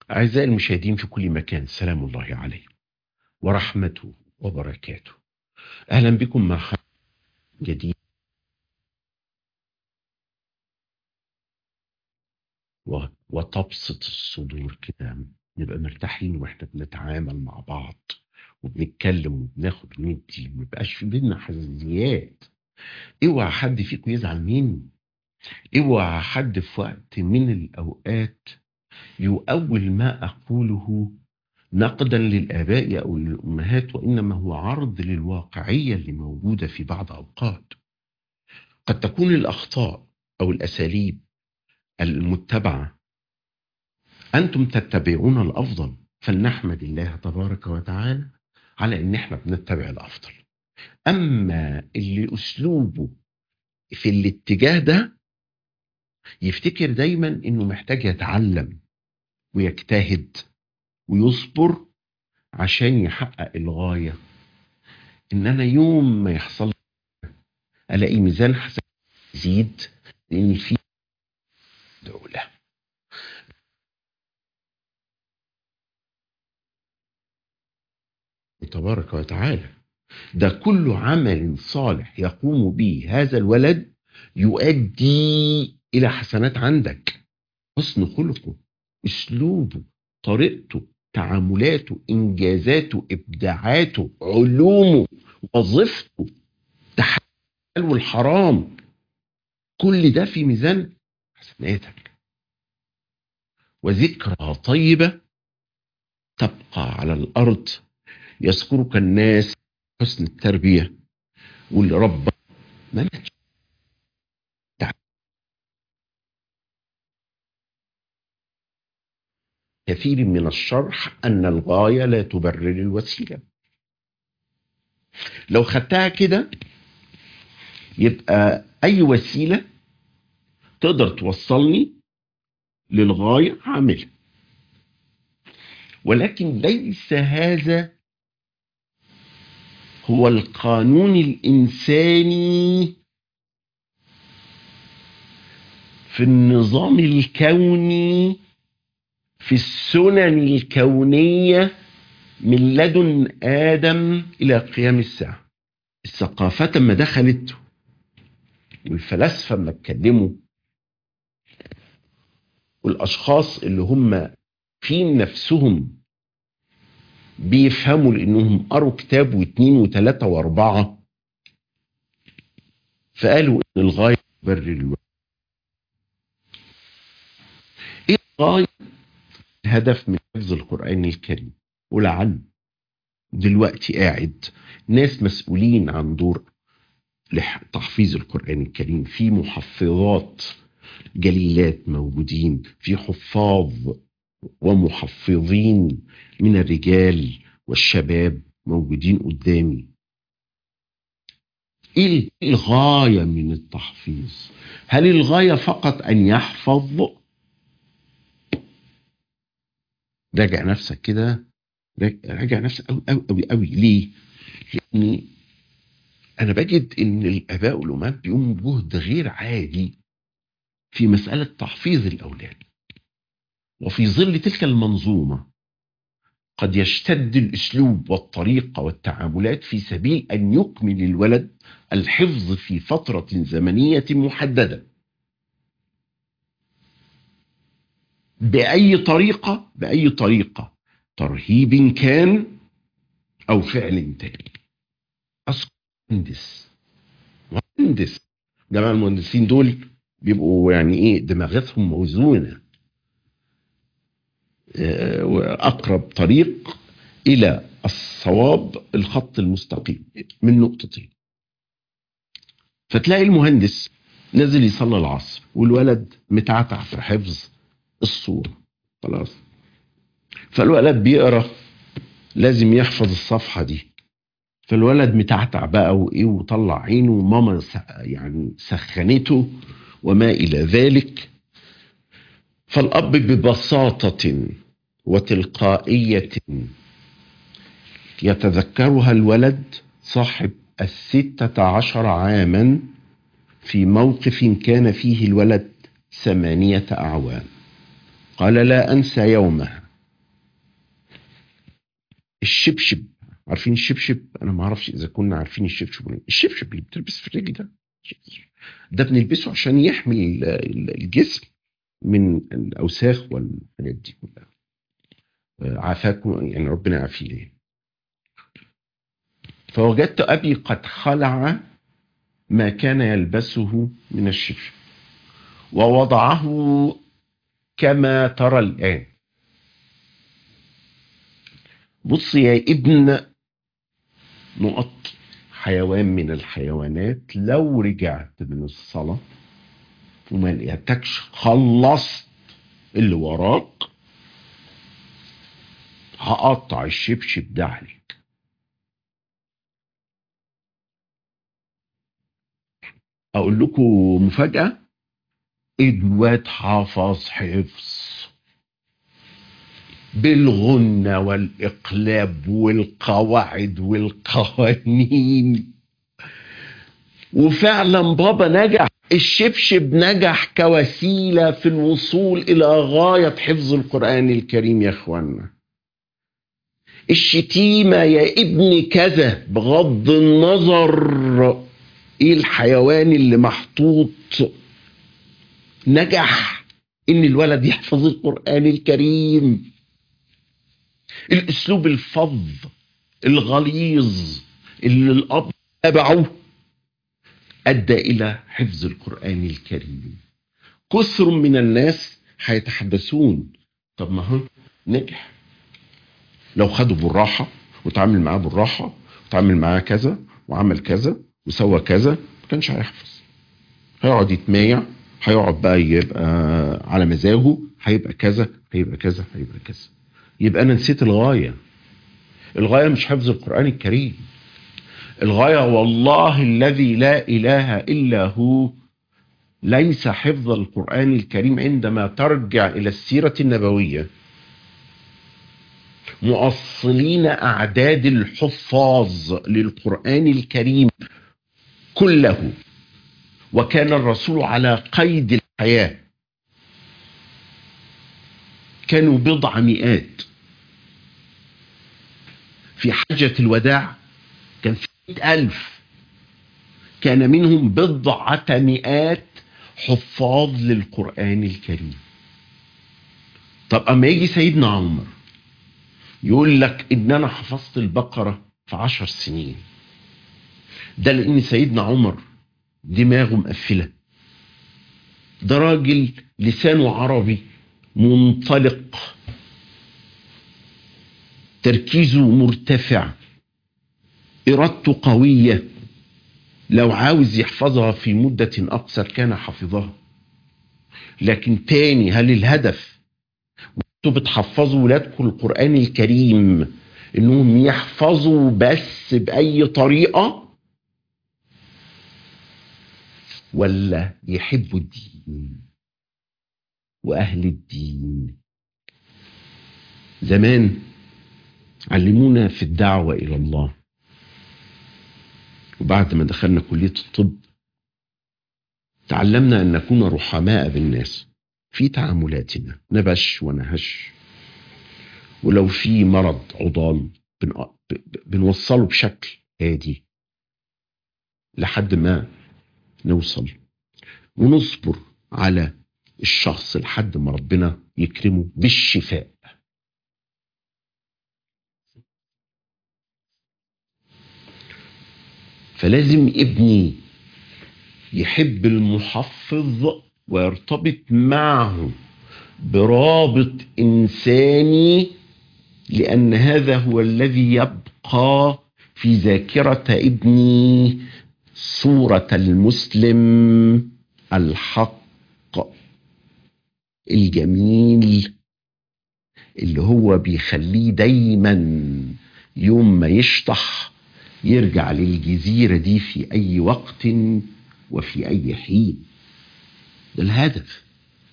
أعزائي المشاهدين في كل مكان سلام الله عليكم ورحمته وبركاته أهلا بكم مع حلقة جديد و- وتبسط الصدور كده نبقى مرتاحين واحنا بنتعامل مع بعض وبنتكلم وبناخد وندي ميبقاش في بينا حزازيات اوعى حد فيكم يزعل مني اوعى حد في وقت من الاوقات يؤول ما اقوله نقدا للاباء او للامهات وانما هو عرض للواقعيه اللي موجوده في بعض اوقات قد تكون الاخطاء او الاساليب المتبعه انتم تتبعون الافضل فلنحمد الله تبارك وتعالى على ان احنا بنتبع الافضل اما اللي اسلوبه في الاتجاه ده يفتكر دايما انه محتاج يتعلم ويجتهد ويصبر عشان يحقق الغايه ان انا يوم ما يحصل الاقي ميزان حسن يزيد لان في دوله تبارك وتعالى ده كل عمل صالح يقوم به هذا الولد يؤدي الى حسنات عندك حسن خلقه اسلوبه طريقته تعاملاته انجازاته ابداعاته علومه وظيفته تحلل والحرام كل ده في ميزان حسناتك وذكرى طيبه تبقى على الارض يذكرك الناس حسن التربيه واللي ربى ما ماتش كثير من الشرح ان الغايه لا تبرر الوسيله لو خدتها كده يبقى اي وسيله تقدر توصلني للغايه هعملها ولكن ليس هذا هو القانون الانساني في النظام الكوني في السنن الكونيه من لدن ادم الى قيام الساعه الثقافات لما دخلت والفلاسفه لما اتكلموا والاشخاص اللي هم في نفسهم بيفهموا لانهم قروا كتاب واثنين وثلاثه واربعه فقالوا ان الغايه تبرر الوسيله ايه الغايه الهدف من حفظ القران الكريم ولعل دلوقتي قاعد ناس مسؤولين عن دور لح- تحفيظ القران الكريم في محفظات جليلات موجودين في حفاظ ومحفظين من الرجال والشباب موجودين قدامي ايه الغايه من التحفيظ هل الغايه فقط ان يحفظ راجع نفسك كده راجع نفسك قوي قوي قوي قوي ليه لان انا بجد ان الاباء والامهات بيقوموا بجهد غير عادي في مساله تحفيظ الاولاد وفي ظل تلك المنظومه قد يشتد الاسلوب والطريقه والتعاملات في سبيل ان يكمل الولد الحفظ في فتره زمنيه محدده باي طريقه باي طريقه ترهيب كان او فعل تاني اذكر مهندس مهندس جماعه المهندسين دول بيبقوا يعني ايه دماغتهم موزونه آه، واقرب طريق الى الصواب الخط المستقيم من نقطتين فتلاقي المهندس نزل يصلي العصر والولد متعتع في حفظ الصوره خلاص فالولد بيقرا لازم يحفظ الصفحه دي فالولد متعتع بقى وايه وطلع عينه وماما س- يعني سخنته وما الى ذلك فالاب ببساطه وتلقائيه يتذكرها الولد صاحب الستة عشر عاما في موقف كان فيه الولد ثمانية أعوام قال لا أنسى يومها الشبشب عارفين الشبشب انا ما اعرفش اذا كنا عارفين الشبشب ولا لا. الشبشب اللي بتلبس في الرجل ده ده بنلبسه عشان يحمي ال- ال- الجسم من الاوساخ والحاجات دي كلها آه، عافاكم يعني ربنا يعافينا فوجدت ابي قد خلع ما كان يلبسه من الشبشب ووضعه كما ترى الان بص يا ابن نقط حيوان من الحيوانات لو رجعت من الصلاة وما لقيتكش خلصت اللي وراك هقطع الشبشب ده عليك اقول لكم مفاجأة الواد حافظ حفظ بالغنة والإقلاب والقواعد والقوانين وفعلا بابا نجح الشبشب نجح كوسيلة في الوصول إلى غاية حفظ القرآن الكريم يا إخوانا الشتيمة يا ابني كذا بغض النظر ايه الحيوان اللي محطوط نجح ان الولد يحفظ القرآن الكريم الاسلوب الفظ الغليظ اللي الاب تبعه ادى الى حفظ القران الكريم كثر من الناس هيتحدثون طب ما هو نجح لو خده بالراحه وتعامل معاه بالراحه وتعامل معاه كذا وعمل كذا وسوى كذا ما كانش هيحفظ هيقعد يتمايع هيقعد بقى يبقى على مزاجه هيبقى كذا هيبقى كذا هيبقى كذا يبقى انا نسيت الغايه الغايه مش حفظ القران الكريم الغايه والله الذي لا اله الا هو ليس حفظ القران الكريم عندما ترجع الى السيره النبويه مؤصلين اعداد الحفاظ للقران الكريم كله وكان الرسول على قيد الحياه كانوا بضع مئات في حجة الوداع كان في مئة ألف كان منهم بضعة مئات حفاظ للقرآن الكريم طب أما يجي سيدنا عمر يقول لك إن أنا حفظت البقرة في عشر سنين ده لأن سيدنا عمر دماغه مقفلة ده راجل لسانه عربي منطلق تركيزه مرتفع إرادته قوية لو عاوز يحفظها في مدة أقصر كان حفظها لكن تاني هل الهدف وانتوا بتحفظوا ولادكم القرآن الكريم انهم يحفظوا بس بأي طريقة ولا يحبوا الدين واهل الدين زمان علمونا في الدعوه الى الله وبعد ما دخلنا كليه الطب تعلمنا ان نكون رحماء بالناس في تعاملاتنا نبش ونهش ولو في مرض عضال بن- بنوصله بشكل هادي لحد ما نوصل ونصبر على الشخص لحد ما ربنا يكرمه بالشفاء فلازم ابني يحب المحفظ ويرتبط معه برابط انساني لان هذا هو الذي يبقى في ذاكره ابني صوره المسلم الحق الجميل اللي هو بيخليه دايما يوم ما يشطح يرجع للجزيرة دي في أي وقت وفي أي حين ده الهدف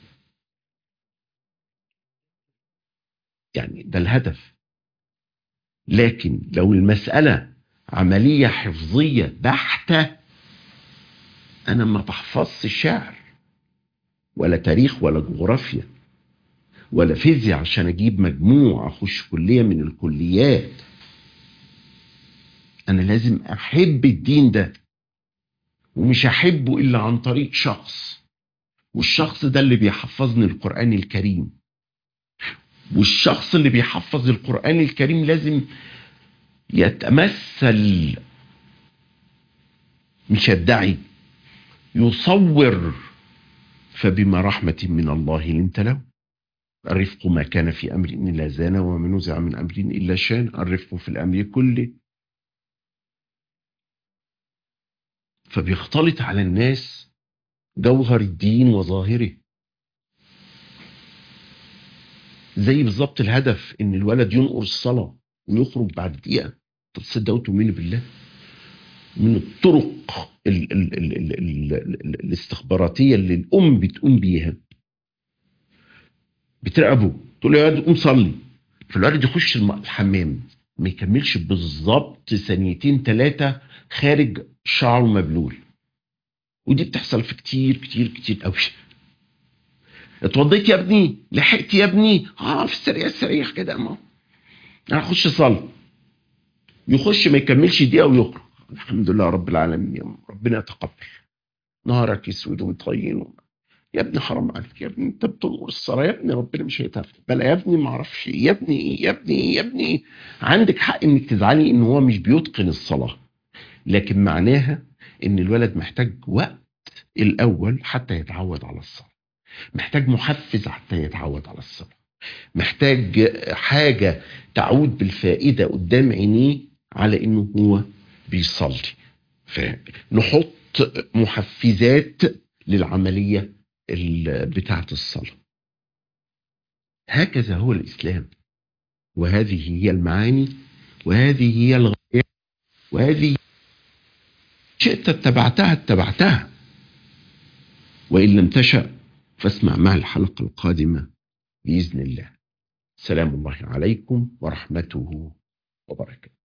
يعني ده الهدف لكن لو المسألة عملية حفظية بحتة أنا ما بحفظش شعر ولا تاريخ ولا جغرافيا ولا فيزياء عشان اجيب مجموع اخش كليه من الكليات انا لازم احب الدين ده ومش احبه الا عن طريق شخص والشخص ده اللي بيحفظني القرآن الكريم والشخص اللي بيحفظ القرآن الكريم لازم يتمثل مش يدعي يصور فبما رحمة من الله لنت له الرفق ما كان في أمر إلا زان وما نزع من أمر إلا شان الرفق في الأمر كله فبيختلط على الناس جوهر الدين وظاهره زي بالظبط الهدف ان الولد ينقر الصلاه ويخرج بعد دقيقه طب تصدقوا تؤمنوا بالله من الطرق ال ال ال ال ال ال الاستخباراتيه اللي الام بتقوم بيها بتراقبه تقول له يا ولد قوم صلي فالولد يخش الم- الحمام ما يكملش بالظبط ثانيتين ثلاثه خارج شعره مبلول ودي بتحصل في كتير كتير كتير قوي اتوضيت يا ابني لحقت يا ابني اه في السريع السريع كده ما انا اخش صلي يخش ما يكملش دقيقه ويخرج الحمد لله رب العالمين يا ربنا يتقبل نهارك اسود ومطين يا ابني حرام عليك يا ابني انت بتنقر الصلاه يا ابني ربنا مش هيتقبل يا ابني ما اعرفش إيه، يا ابني ايه يا ابني ايه يا ابني ايه عندك حق انك تزعلي ان هو مش بيتقن الصلاه لكن معناها ان الولد محتاج وقت الاول حتى يتعود على الصلاه محتاج محفز حتى يتعود على الصلاه محتاج حاجه تعود بالفائده قدام عينيه على انه هو بيصلي فنحط محفزات للعمليه ال- بتاعه الصلاه هكذا هو الاسلام وهذه هي المعاني وهذه هي الغايات وهذه شئت اتبعتها اتبعتها وإن لم تشأ فاسمع مع الحلقة القادمة بإذن الله سلام الله عليكم ورحمته وبركاته